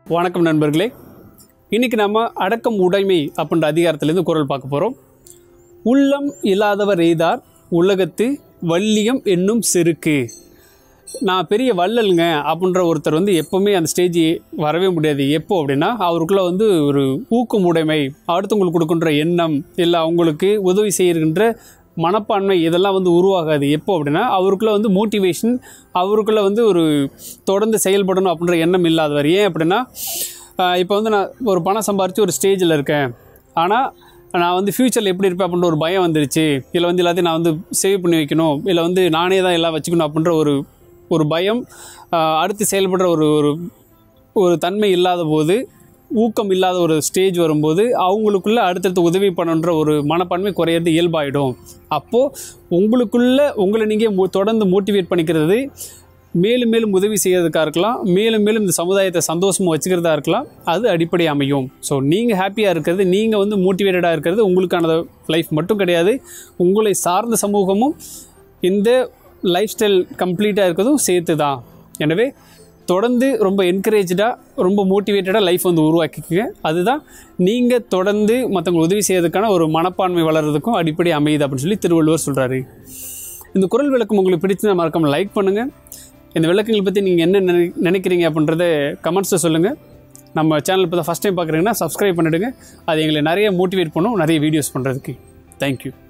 வணக்கம் நண்பர்களே இன்னைக்கு நம்ம அடக்கம் உடைமை அப்படின்ற அதிகாரத்திலேருந்து குரல் பார்க்க போகிறோம் உள்ளம் இல்லாதவர் எய்தார் உலகத்து வள்ளியம் என்னும் செருக்கு நான் பெரிய வள்ளலுங்க அப்படின்ற ஒருத்தர் வந்து எப்போவுமே அந்த ஸ்டேஜ் வரவே முடியாது எப்போ அப்படின்னா அவருக்குள்ளே வந்து ஒரு ஊக்கம் உடைமை அடுத்தவங்களுக்கு கொடுக்கின்ற எண்ணம் இல்லை அவங்களுக்கு உதவி செய்கின்ற மனப்பான்மை இதெல்லாம் வந்து உருவாகாது எப்போ அப்படின்னா அவருக்குள்ளே வந்து மோட்டிவேஷன் அவருக்குள்ளே வந்து ஒரு தொடர்ந்து செயல்படணும் அப்படின்ற எண்ணம் இல்லாதவர் ஏன் அப்படின்னா இப்போ வந்து நான் ஒரு பணம் சம்பாரித்து ஒரு ஸ்டேஜில் இருக்கேன் ஆனால் நான் வந்து ஃப்யூச்சரில் எப்படி இருப்பேன் அப்படின்ற ஒரு பயம் வந்துருச்சு இல்லை வந்து எல்லாத்தையும் நான் வந்து சேவ் பண்ணி வைக்கணும் இல்லை வந்து நானே தான் எல்லாம் வச்சுக்கணும் அப்படின்ற ஒரு ஒரு பயம் ஆஹ் அடுத்து செயல்படுற ஒரு ஒரு ஒரு தன்மை இல்லாத போது ஊக்கம் இல்லாத ஒரு ஸ்டேஜ் வரும்போது அவங்களுக்குள்ள அடுத்தடுத்து உதவி பண்ணுன்ற ஒரு மனப்பான்மை குறையிறது இயல்பாயிடும் அப்போது உங்களுக்குள்ள உங்களை நீங்கள் தொடர்ந்து மோட்டிவேட் பண்ணிக்கிறது மேலும் மேலும் உதவி செய்யறதுக்காக இருக்கலாம் மேலும் மேலும் இந்த சமுதாயத்தை சந்தோஷமாக வச்சுக்கிறதா இருக்கலாம் அது அடிப்படை அமையும் ஸோ நீங்கள் ஹாப்பியாக இருக்கிறது நீங்கள் வந்து மோட்டிவேட்டடாக இருக்கிறது உங்களுக்கான லைஃப் மட்டும் கிடையாது உங்களை சார்ந்த சமூகமும் இந்த லைஃப் ஸ்டைல் கம்ப்ளீட்டாக இருக்கிறதும் சேர்த்து தான் எனவே தொடர்ந்து ரொம்ப என்கரேஜாக ரொம்ப மோட்டிவேட்டடாக லைஃப் வந்து உருவாக்கிக்கங்க அதுதான் நீங்கள் தொடர்ந்து மற்றவங்களுக்கு உதவி செய்யறதுக்கான ஒரு மனப்பான்மை வளர்கிறதுக்கும் அடிப்படை அமையுது அப்படின்னு சொல்லி திருவள்ளுவர் சொல்கிறாரு இந்த குரல் விளக்கம் உங்களுக்கு பிடிச்சதை மறக்காம லைக் பண்ணுங்கள் இந்த விளக்கங்கள் பற்றி நீங்கள் என்ன நினை நினைக்கிறீங்க அப்படின்றத கமெண்ட்ஸில் சொல்லுங்கள் நம்ம சேனல் இப்போ தான் ஃபஸ்ட் டைம் பார்க்குறீங்கன்னா சப்ஸ்கிரைப் பண்ணிவிடுங்க அது எங்களை நிறைய மோட்டிவேட் பண்ணும் நிறைய வீடியோஸ் பண்ணுறதுக்கு தேங்க்யூ